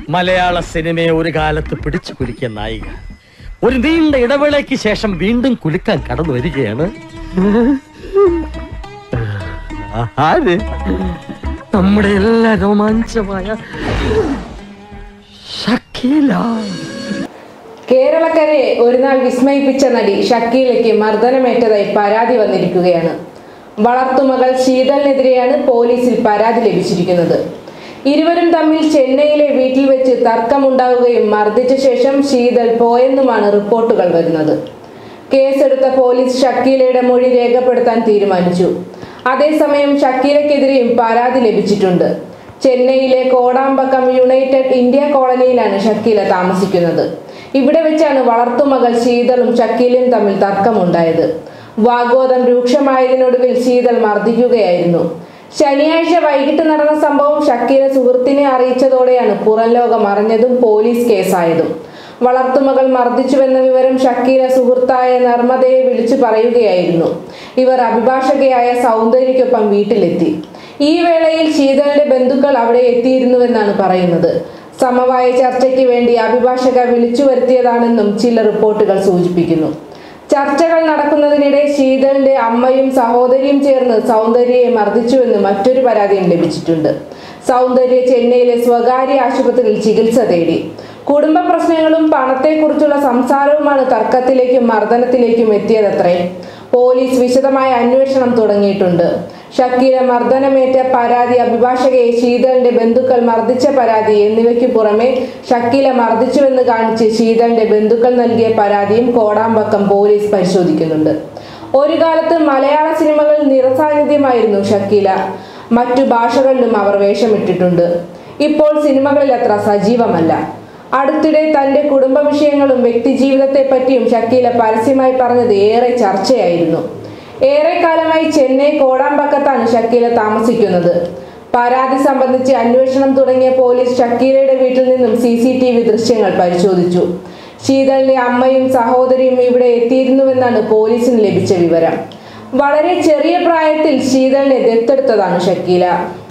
മലയാള സിനിമയെ ഒരു കാലത്ത് പിടിച്ചു കുലുക്കിയ നായിക ഒരു നീണ്ട ഇടവേളയ്ക്ക് ശേഷം വീണ്ടും കുലുക്കാൻ കടന്നു വരികയാണ് ആര് നമ്മുടെ എല്ലാ രോമാഞ്ചമായ ഷക്കീല കേരളക്കരയെ ഒരു നാൾ വിസ്മയിപ്പിച്ച നടി ഷക്കീലയ്ക്ക് മർദ്ദനമേറ്റതായി പരാതി വന്നിരിക്കുകയാണ് വളർത്തുമകൾ ശീതലിനെതിരെയാണ് പോലീസിൽ പരാതി ലഭിച്ചിരിക്കുന്നത് ഇരുവരും തമ്മിൽ ചെന്നൈയിലെ വീട്ടിൽ വെച്ച് തർക്കമുണ്ടാവുകയും മർദ്ദിച്ച ശേഷം ശീതൽ പോയെന്നുമാണ് റിപ്പോർട്ടുകൾ വരുന്നത് കേസെടുത്ത പോലീസ് ഷക്കീലയുടെ മൊഴി രേഖപ്പെടുത്താൻ തീരുമാനിച്ചു അതേസമയം ഷക്കീലയ്ക്കെതിരെയും പരാതി ലഭിച്ചിട്ടുണ്ട് ചെന്നൈയിലെ കോടാമ്പക്കം യുണൈറ്റഡ് ഇന്ത്യ കോളനിയിലാണ് ഷക്കീല താമസിക്കുന്നത് ഇവിടെ വെച്ചാണ് വളർത്തുമകൾ ശീതളും ഷക്കീലയും തമ്മിൽ തർക്കമുണ്ടായത് വാഗ്വാദം രൂക്ഷമായതിനൊടുവിൽ ശീതൾ മർദ്ദിക്കുകയായിരുന്നു ശനിയാഴ്ച വൈകിട്ട് നടന്ന സംഭവം ഷക്കീല സുഹൃത്തിനെ അറിയിച്ചതോടെയാണ് പുറം ലോകം അറിഞ്ഞതും പോലീസ് കേസായതും വളർത്തുമകൾ മർദ്ദിച്ചുവെന്ന വിവരം ഷക്കീല സുഹൃത്തായ നർമ്മദയെ വിളിച്ചു പറയുകയായിരുന്നു ഇവർ അഭിഭാഷകയായ സൗന്ദര്യക്കൊപ്പം വീട്ടിലെത്തി ഈ വേളയിൽ ശീതളിന്റെ ബന്ധുക്കൾ അവിടെ എത്തിയിരുന്നുവെന്നാണ് പറയുന്നത് സമവായ ചർച്ചയ്ക്ക് വേണ്ടി അഭിഭാഷക വിളിച്ചു വരുത്തിയതാണെന്നും ചില റിപ്പോർട്ടുകൾ സൂചിപ്പിക്കുന്നു ചർച്ചകൾ നടക്കുന്നതിനിടെ ശീതളിന്റെ അമ്മയും സഹോദരിയും ചേർന്ന് സൗന്ദര്യയെ മർദ്ദിച്ചുവെന്ന് മറ്റൊരു പരാതിയും ലഭിച്ചിട്ടുണ്ട് സൗന്ദര്യ ചെന്നൈയിലെ സ്വകാര്യ ആശുപത്രിയിൽ ചികിത്സ തേടി കുടുംബ പ്രശ്നങ്ങളും പണത്തെക്കുറിച്ചുള്ള സംസാരവുമാണ് തർക്കത്തിലേക്കും മർദ്ദനത്തിലേക്കും എത്തിയതത്രേ പോലീസ് വിശദമായ അന്വേഷണം തുടങ്ങിയിട്ടുണ്ട് ഷക്കീല മർദ്ദനമേറ്റ പരാതി അഭിഭാഷകയെ ശീതളിന്റെ ബന്ധുക്കൾ മർദ്ദിച്ച പരാതി എന്നിവയ്ക്ക് പുറമെ ഷക്കീല മർദ്ദിച്ചുവെന്ന് കാണിച്ച് ശീതളിന്റെ ബന്ധുക്കൾ നൽകിയ പരാതിയും കോടാമ്പക്കം പോലീസ് പരിശോധിക്കുന്നുണ്ട് ഒരു കാലത്ത് മലയാള സിനിമകളിൽ നിറസാന്നിധ്യമായിരുന്നു ഷക്കീല മറ്റു ഭാഷകളിലും അവർ വേഷമിട്ടിട്ടുണ്ട് ഇപ്പോൾ സിനിമകളിൽ അത്ര സജീവമല്ല അടുത്തിടെ തന്റെ കുടുംബ വിഷയങ്ങളും വ്യക്തിജീവിതത്തെ പറ്റിയും ഷക്കീല പരസ്യമായി പറഞ്ഞത് ഏറെ ചർച്ചയായിരുന്നു ഏറെക്കാലമായി ചെന്നൈ കോടാമ്പക്കത്താണ് ഷക്കീല താമസിക്കുന്നത് പരാതി സംബന്ധിച്ച് അന്വേഷണം തുടങ്ങിയ പോലീസ് ഷക്കീലയുടെ വീട്ടിൽ നിന്നും സി സി ടി വി ദൃശ്യങ്ങൾ പരിശോധിച്ചു ശീതളിന്റെ അമ്മയും സഹോദരിയും ഇവിടെ എത്തിയിരുന്നുവെന്നാണ് പോലീസിന് ലഭിച്ച വിവരം വളരെ ചെറിയ പ്രായത്തിൽ ശീതളിനെ ദത്തെടുത്തതാണ് ഷക്കീല